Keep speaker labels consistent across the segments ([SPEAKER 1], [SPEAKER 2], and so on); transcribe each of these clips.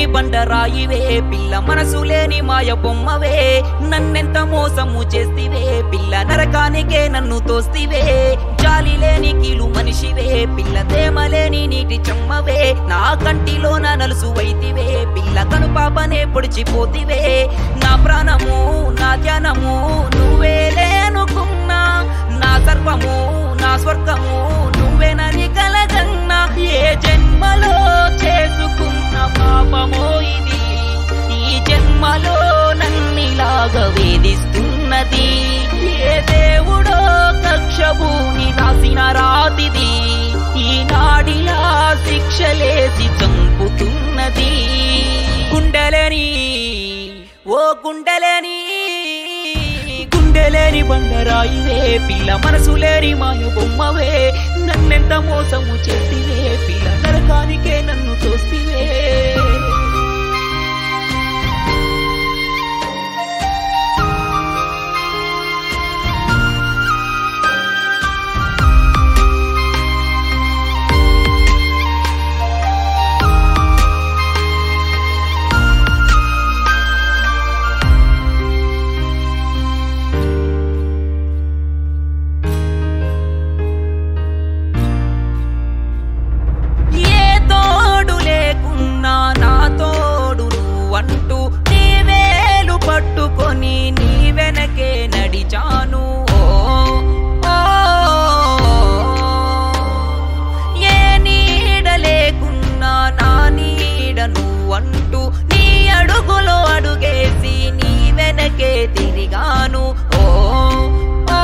[SPEAKER 1] బండరాయివే పిల్ల మనసు లేని మాయ బొమ్మవే నన్నెంత మోసము చేస్తివే పిల్ల నరకానికే నన్ను తోస్తివే జాలి లేని కీలు మనిషివే పిల్ల తేమలేని నీటి చెమ్మవే నా కంటిలో నా నలుసు వైతివే పిల్ల కను పాపనే పొడిచిపోతివే నా ప్రాణము నా ధ్యానము నువ్వేలే అనుకున్నా నా సర్వము నా స్వర్గము నువ్వేనని కలగన్నా ఏ జన్మలో చేసుకున్న పాపమో ఇది ఈ జన్మలో నన్నిలాగా వేధిస్తున్నది ఏ దేవుడో కక్షభూని రాసిన రాతిది ఈనాడిలా శిక్షలేసి చంపుతున్నది గుండెలని ఓ గుండెలని గుండెలేని బండరాయివే పిల్ల మనసు లేని మాయ బొమ్మవే నన్నెంత మోసము చేతివే పిల్ల నరకానికే నన్ను తోస్తివే ఏ తోడు లేకున్నా నా తోడు నువ్వంటూ నీ వేలు పట్టుకొని నీ వెనకే నడిచాను ఓ, ఓ, ఏ నీడ లేకున్నా నా నీడ నువ్వంటూ నీ అడుగులో అడుగేసి నీ వెనకే తిరిగాను ఓ ఓ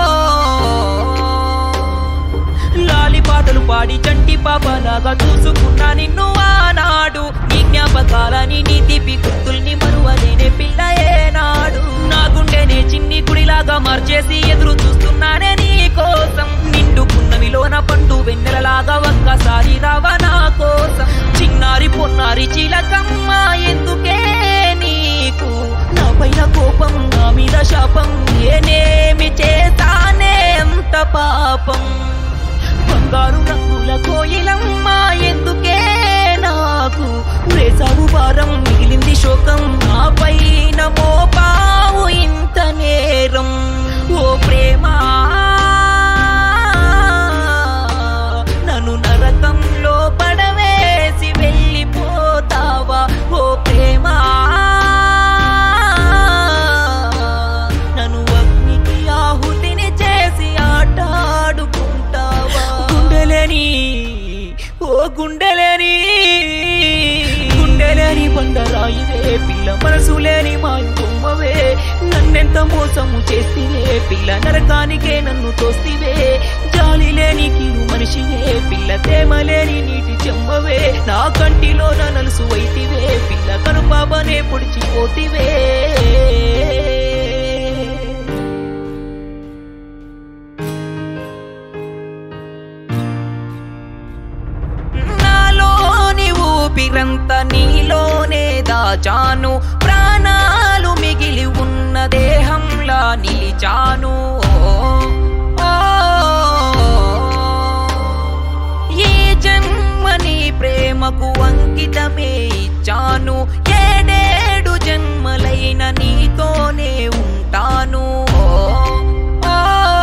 [SPEAKER 1] లాలి పాటలు పాడి చంటి పాపలాగా చూసుకున్నా నిన్ను ఆనాడు నీ జ్ఞాపకాలని నీ తీపి గుర్తుల్ని మరువలేనే పిల్ల ఏనాడు నా గుండెనే చిన్ని గుడిలాగా మార్చేసి ఎదురు చూస్తున్నానే నీ కోసం నిండుకున్నవిలోన పండు వెన్నెలలాగా ఒక్కసారి రావా నా కోసం చిన్నారి పొన్నారి చిలకమ్మ ఎందుకే నీకు నా పైన కోపం నా మీద శాపం నేనేమి చేస్తానే అంత పాపం బంగారు రంగుల కోయిలమ్మ ఎందుకే నాకు వేసావు భారం మిగిలింది శోకం నా పైన మోపావు ఇంత నేరం ఓ ప్రేమ నన్ను నరకంలో పడవేసి వెళ్ళిపోతావా ఓ ప్రేమ నన్ను అగ్నికి ఆహుతిని చేసి ఆటాడుకుంటావా గుండెలేని ఓ గుండెలేని గుండెలేని బండరాయివే పిల్ల మనసు లేని మాయ బొమ్మవే నన్నెంత మోసము చేస్తివే పిల్ల నరకానికే నన్ను తోస్తివే జాలి లేని కీలు మనిషివే పిల్ల తేమ లేని నీటి చెమ్మవే నా కంటిలో నా నలుసు వైతివే పిల్ల కనుపాపనే పొడిచిపోతివే నాలోని ఊపిరంత నీలోనే దాచాను ప్రాణాలు మిగిలి ఉన్న దేహంలా నిలిచాను ఓ, ఓ, ఈ జన్మని ప్రేమకు అంకితమే ఇచ్చాను ఏడేడు జన్మలైన నీతోనే ఉంటాను ఓ, ఓ,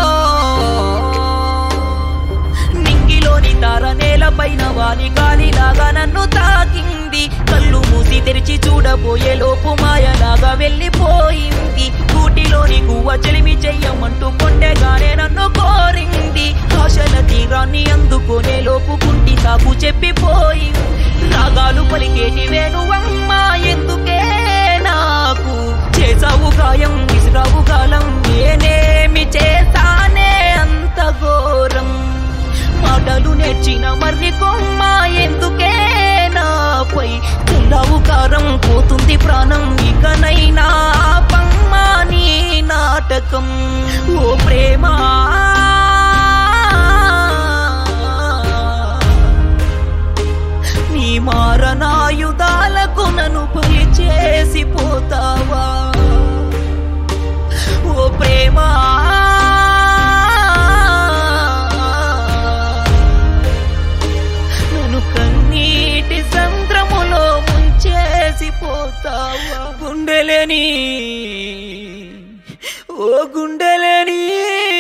[SPEAKER 1] నింగిలోని తార నేలపైన వాలి గాలిలాగా నన్ను తాకింది కళ్ళు మూసి తెరిచి చూడబోయే లోపు మాయలాగా వెళ్ళిపోయింది కూటిలోని గువ్వ చెలిమి చెయ్యమంటూ కొండెగానే నన్ను కోరింది ఆశల తీరాన్ని అందుకునే లోపు కుంటి సాగు చెప్పిపోయింది రాగాలు పలికేటి వేణువమ్మ ఎందుకే నాకు చేసావు గాయం విసిరావు కాలం నేనేమి చేశానే అంత ఘోరం మాటలు నేర్చిన మర్రి కొమ్మ ఎందుకే నాపై చల్లావు కారం పోతుంది ప్రాణం ఇకనైనా పమ్మ నీ నాటకం ఓ ప్రేమ నీ మారణాయుధాలకు నన్ను బలి చేసిపోతావా ఓ ప్రేమ నన్ను కన్నీటి సంద్రములో ముంచే చేసిపోతావా గుండెలేని ఓ గుండెలేని